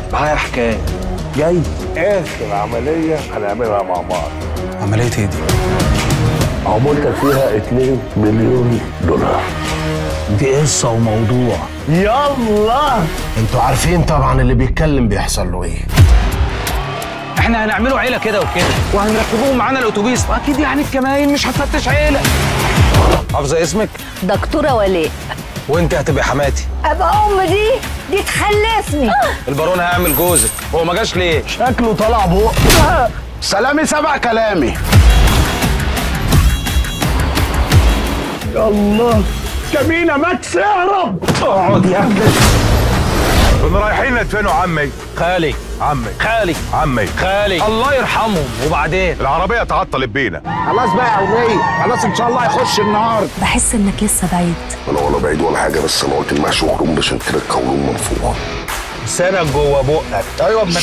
معايا حكايه جاي اخر عمليه هنعملها مع بعض عمليه ايه دي عمولتك فيها 2 مليون دولار دي قصه وموضوع يلا انتوا عارفين طبعا اللي بيتكلم بيحصل له ايه احنا هنعمله عيله كده وكده وهنركبوهم معانا الاتوبيس واكيد يعني الكماين مش هتفتش عيله حافظه اسمك دكتورة ولاء وانت هتبقى حماتي ابقى ام دي دي تخلفني البارون هيعمل جوزك هو ما جاش ليه شكله طلع بق سلامي سبع كلامي الله كمينة ماكس اهرب اقعد يا ابني كنا رايحين ندفنوا عمي خالي عمي خالي عمي خالي الله يرحمهم وبعدين العربية اتعطلت بينا خلاص بقى يا وليه خلاص ان شاء الله هيخش النهار بحس انك لسه بعيد انا ولا بعيد ولا حاجه بس انا قلت المحشي وخروم عشان كده القولون منفوخ لسانك جوه بقك ايوه ابنك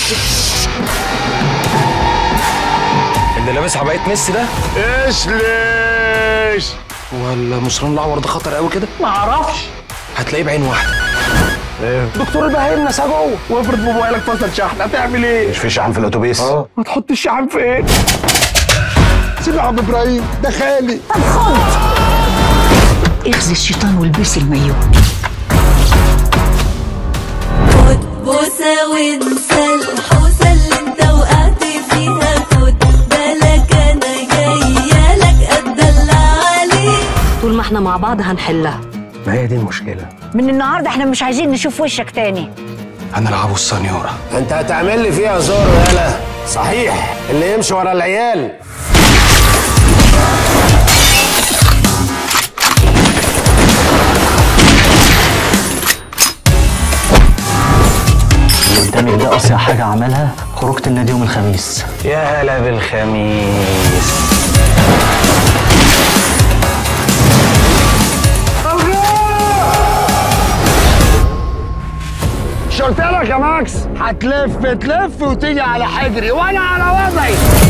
اللي لابسها بقيت ميسي ده ايش ليش ولا مصران الاعور ده خطر قوي كده ما اعرفش هتلاقيه بعين واحده دكتور البهايم نسى جوه وافرض موبايلك فصل شحن هتعمل ايه مش في شحن في الاتوبيس اه هتحط الشحن فين سيب يا عم ابراهيم ده خالي اخزي الشيطان والبسي المايو خد بوسة وانسى الحوسة اللي انت وقعت فيها خد بالك انا جاية لك اتدلع عليك طول ما احنا مع بعض هنحلها ما هي دي المشكله من النهارده احنا مش عايزين نشوف وشك تاني هنلعبوا السنيوره انت هتعمل لي فيها زور يالا صحيح اللي يمشي ورا العيال اللي قدامك ده أصيع حاجة عملها خروجة النادي يوم الخميس يا هلا بالخميس مش قلت لك يا ماكس هتلف تلف وتيجي على حجري وانا على وضعي